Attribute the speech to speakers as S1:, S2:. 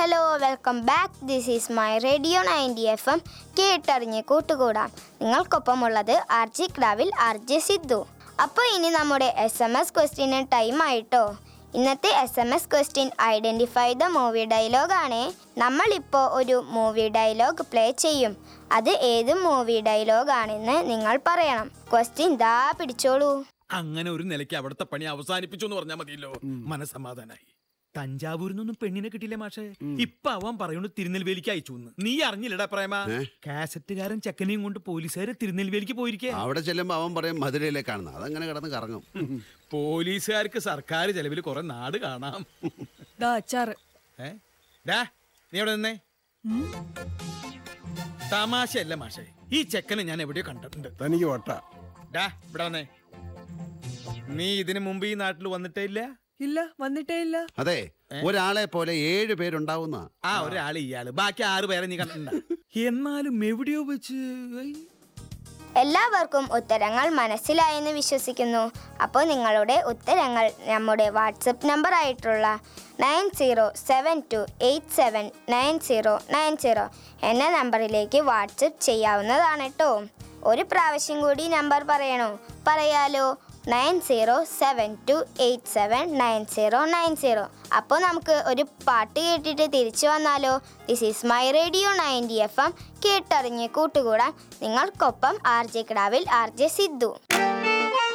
S1: hello welcome back this is my radio ninety F M കേട്ടറിഞ്ഞ് കൂട്ടുകൂടാം നിങ്ങൾക്കൊപ്പമുള്ളത് R J ക്ലാവിൽ ആർ ജെ സിദ്ധു അപ്പോൾ ഇനി നമ്മുടെ S M S question time ആയിട്ടോ ഇന്നത്തെ S M S question identify the movie ഡയലോഗാണ് നമ്മളിപ്പോൾ ഒരു മൂവി ഡയലോഗ് പ്ലേ ചെയ്യും അത് ഏത് മൂവി ഡയലോഗാണെന്ന് നിങ്ങൾ പറയണം ക്വസ്റ്റ്യൻ ദാ പിടിച്ചോളൂ
S2: അങ്ങനെ ഒരു നിലയ്ക്ക് അവിടുത്തെ പണി അവസാനിപ്പിച്ചു എന്ന് പറഞ്ഞാൽ മതിയല്ലോ മനസമാധാനായി തഞ്ചാവൂരിൽ നിന്നൊന്നും പെണ്ണിനെ കിട്ടിയില്ല മാഷേ ഇപ്പൊ അവൻ പറയുന്നു തിരുനെൽവേലിക്ക് അയച്ചു എന്ന് നീ അറിഞ്ഞില്ലടാ പ്രേമ കാസറ്റുകാരൻ ചെക്കനെയും കൊണ്ട് പോലീസുകാര് തിരുനെൽവേലിക്ക് പോയിരിക്കേ
S3: അവിടെ ചെല്ലുമ്പോ അവൻ പറയും മധുരയിലേക്കാണെന്ന് അതങ്ങനെ കിടന്ന് കറങ്ങും
S2: പോലീസുകാർക്ക് സർക്കാർ ചെലവിൽ കുറെ നാട് കാണാം
S4: ദാ അച്ചാറ്
S2: ഏ ഡാ നീ എവിടെ നിന്നേ തമാശയല്ല മാഷേ ഈ ചെക്കനെ ഞാൻ എവിടെയോ കണ്ടിട്ടുണ്ട്
S5: തനിക്ക് വട്ട
S2: ഡാ ഇവിടെ വന്നേ നീ ഇതിനു മുമ്പ് ഈ നാട്ടിൽ വന്നിട്ടേ ഇല്ല
S4: ഇല്ല വന്നിട്ടേ ഇല്ല
S3: അതെ ഒരാളെ പോലെ ഏഴ് പേരുണ്ടാവുന്ന
S2: ആ ഒരാള് ഇയാള് ബാക്കി ആറ് പേരെ നീ കണ്ടിട്ടുണ്ട എന്നാലും എവിടെയോ വെച്ച് ഏയ്,
S1: എല്ലാവർക്കും ഉത്തരങ്ങൾ മനസ്സിലായെന്ന് വിശ്വസിക്കുന്നു അപ്പോൾ നിങ്ങളുടെ ഉത്തരങ്ങൾ നമ്മുടെ വാട്സപ്പ് നമ്പർ ആയിട്ടുള്ള nine zero seven two eight seven nine zero nine zero എന്ന നമ്പറിലേക്ക് വാട്സപ്പ് ചെയ്യാവുന്നതാണ് കേട്ടോ ഒരു പ്രാവശ്യം കൂടി നമ്പർ പറയണോ പറയാലോ nine zero seven two eight seven nine zero nine zero അപ്പോൾ നമുക്ക് ഒരു പാട്ട് കേട്ടിട്ട് തിരിച്ചു വന്നാലോ this is my radio ninety F M കേട്ടറിഞ്ഞ് കൂട്ടുകൂടാൻ നിങ്ങൾക്കൊപ്പം ആർ ജെ കിടാവിൽ ആർ ജെ സിദ്ധു